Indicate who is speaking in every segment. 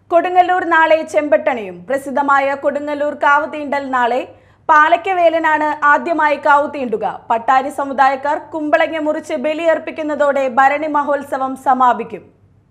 Speaker 1: കൊടുങ്ങല്ലൂർ നാളെ ചെമ്പട്ടണിയും പ്രസിദ്ധമായ കൊടുങ്ങല്ലൂർ കാവ് തീണ്ടൽ നാളെ പാലയ്ക്കവേലനാണ് ആദ്യമായി കാവ് തീണ്ടുക പട്ടാരി സമുദായക്കാർ കുമ്പളങ്ങ മുറിച്ച് ബലിയർപ്പിക്കുന്നതോടെ ഭരണി മഹോത്സവം സമാപിക്കും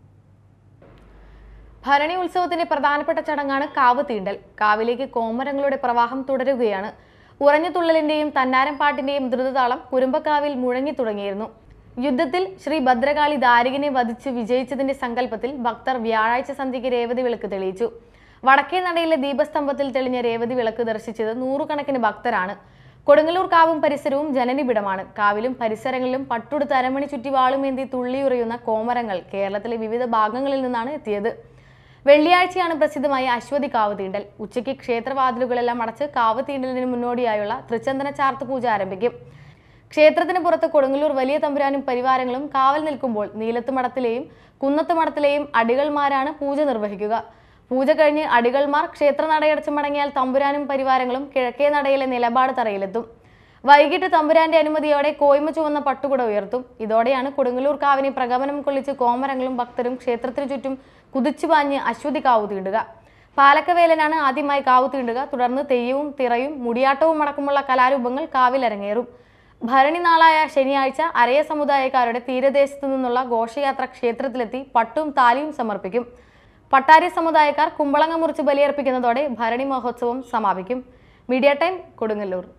Speaker 2: ഭരണി ഉത്സവത്തിന്റെ പ്രധാനപ്പെട്ട ചടങ്ങാണ് കാവ് തീണ്ടൽ കാവിലേക്ക് കോമരങ്ങളുടെ പ്രവാഹം തുടരുകയാണ് ഉറഞ്ഞുതുള്ളലിന്റെയും തന്നാരം പാട്ടിന്റെയും ദ്രുതതാളം കുരുമ്പക്കാവിൽ മുഴങ്ങി തുടങ്ങിയിരുന്നു യുദ്ധത്തിൽ ശ്രീ ഭദ്രകാളി ദാരികനെ വധിച്ച് വിജയിച്ചതിന്റെ സങ്കല്പത്തിൽ ഭക്തർ വ്യാഴാഴ്ച സന്ധ്യയ്ക്ക് രേവതി വിളക്ക് തെളിയിച്ചു വടക്കേ നടയിലെ ദീപസ്തംഭത്തിൽ തെളിഞ്ഞ രേവതി വിളക്ക് ദർശിച്ചത് നൂറുകണക്കിന് ഭക്തരാണ് കൊടുങ്ങല്ലൂർ കാവും പരിസരവും ജനനിബിഡമാണ് കാവിലും പരിസരങ്ങളിലും പട്ടുടുത്ത് അരമണി ചുറ്റി വാളുമേന്തി തുള്ളിയുറയുന്ന കോമരങ്ങൾ കേരളത്തിലെ വിവിധ ഭാഗങ്ങളിൽ നിന്നാണ് എത്തിയത് വെള്ളിയാഴ്ചയാണ് പ്രസിദ്ധമായ അശ്വതി കാവ് തീണ്ടൽ ഉച്ചയ്ക്ക് ക്ഷേത്രവാതിലുകളെല്ലാം അടച്ച് കാവ് തീണ്ടലിന് മുന്നോടിയായുള്ള തൃച്ചന്ദന ചാർത്ത് പൂജ ആരംഭിക്കും ക്ഷേത്രത്തിന് പുറത്ത് കൊടുങ്ങല്ലൂർ വലിയ തമ്പുരാനും പരിവാരങ്ങളും കാവൽ നിൽക്കുമ്പോൾ നീലത്ത് മഠത്തിലെയും കുന്നത്ത് മഠത്തിലെയും അടികൾമാരാണ് പൂജ നിർവഹിക്കുക പൂജ കഴിഞ്ഞ് അടികൾമാർ ക്ഷേത്ര നടയടച്ച് മടങ്ങിയാൽ തമ്പുരാനും പരിവാരങ്ങളും കിഴക്കേ നടയിലെ നിലപാട് തറയിലെത്തും വൈകിട്ട് തമ്പുരാന്റെ അനുമതിയോടെ കോയ്മ ചുവന്ന പട്ടുകുട ഉയർത്തും ഇതോടെയാണ് കൊടുങ്ങല്ലൂർ കാവിനെ പ്രകമനം കൊള്ളിച്ച് കോമരങ്ങളും ഭക്തരും ക്ഷേത്രത്തിനു ചുറ്റും കുതിച്ചു പാഞ്ഞ് അശ്വതി കാവ് തീണ്ടുക പാലക്കവേലനാണ് ആദ്യമായി കാവ് തീണ്ടുക തുടർന്ന് തെയ്യവും തിറയും മുടിയാട്ടവും അടക്കമുള്ള കലാരൂപങ്ങൾ കാവിൽ അരങ്ങേറും ഭരണി നാളായ ശനിയാഴ്ച അരയ സമുദായക്കാരുടെ തീരദേശത്തു നിന്നുള്ള ഘോഷയാത്ര ക്ഷേത്രത്തിലെത്തി പട്ടും താലിയും സമർപ്പിക്കും പട്ടാരി സമുദായക്കാർ കുമ്പളങ്ങ മുറിച്ച് ബലിയർപ്പിക്കുന്നതോടെ ഭരണി മഹോത്സവം സമാപിക്കും മീഡിയ ടൈം കൊടുങ്ങല്ലൂർ